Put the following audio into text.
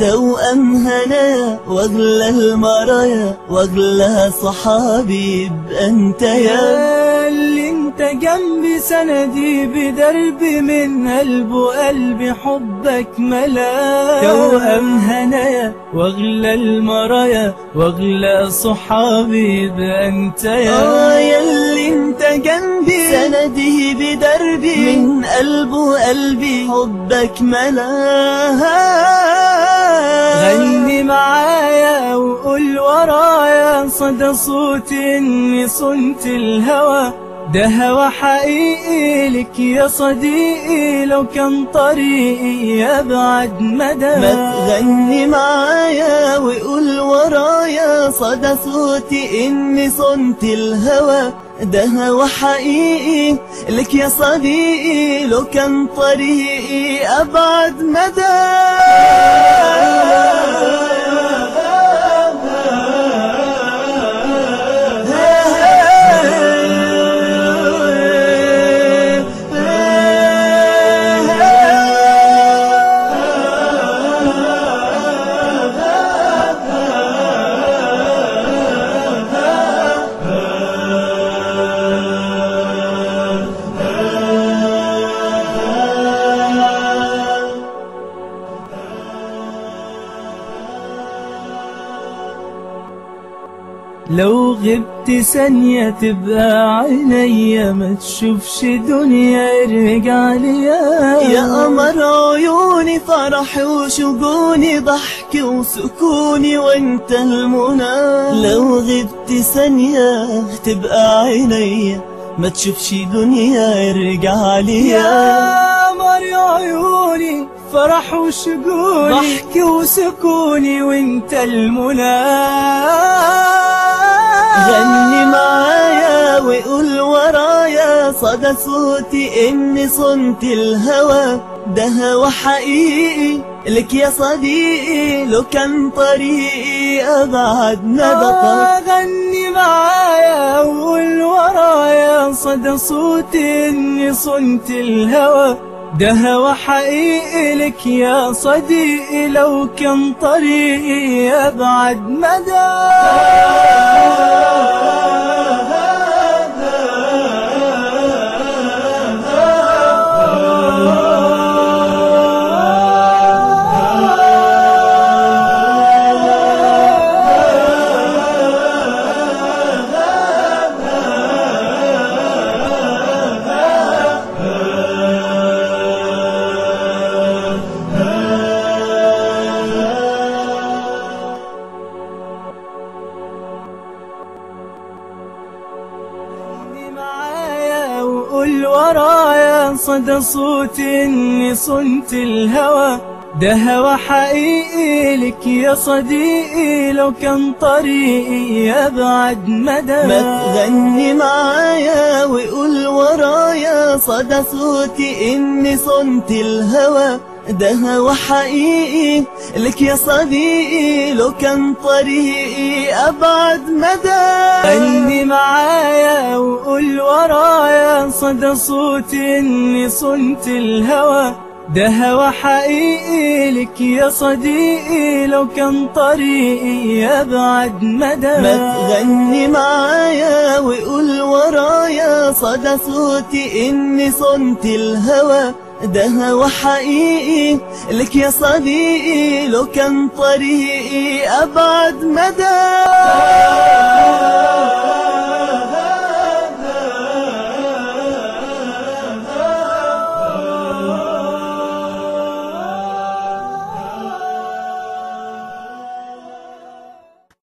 توأم هنايا واغلى المرايا واغلى صحابي بأنت يا اللي انت جنبي سندي بدربي من قلب وقلبي حبك ملا توأم هنايا واغلى المرايا واغلى صحابي بأنت آه يا ياللي انت جنبي سندي بدربي من قلب وقلبي حبك ملاها غني معايا وقول ورايا صدى صوتي اني صنت الهوى ده هوى حقيقي لك يا صديقي لو كان طريقي يبعد مدى ما تغني معايا وقول ورايا صدى صوتي اني صنت الهوى ده هوى حقيقي لك يا صديقي لو كان طريقي ابعد لو غبت ثانية تبقى عينيا ما تشوفش دنيا ارجع ليا يا قمر عيوني فرحي وشجوني ضحكي وسكوني وانت المنى لو غبت ثانية تبقى عينيا ما تشوفش دنيا ارجع ليا يا قمر عيوني فرح وشجوني ضحكي وسكوني وانت المنى غني معايا وقول ورايا صدى صوتي اني صنت الهوى ده هوى حقيقي لك يا صديقي لو كان طريقي ابعد نبطك آه، غني معايا وقول ورايا صدى صوتي اني صنت الهوى ده هوى حقيقي لك يا صديقي لو كان طريقي يبعد مدى غني معايا وقول ورايا صدى صوتي اني صنت الهوى ده هوى حقيقي لك يا صديقي لو كان طريقي يبعد مدى ما تغني معايا وقول ورايا صدى صوتي اني صنت الهوى ده هوى حقيقي لك يا صديقي لو كان طريقي ابعد مدى غني معايا وقول ورايا صدى صوتي اني صنت الهوى ده هوى حقيقي لك يا صديقي لو كان طريقي يبعد مدى ما تغني معايا وقول ورايا صدى صوتي اني صنت الهوى ده هوى حقيقي لك يا صديقي لو كان طريقي ابعد مدى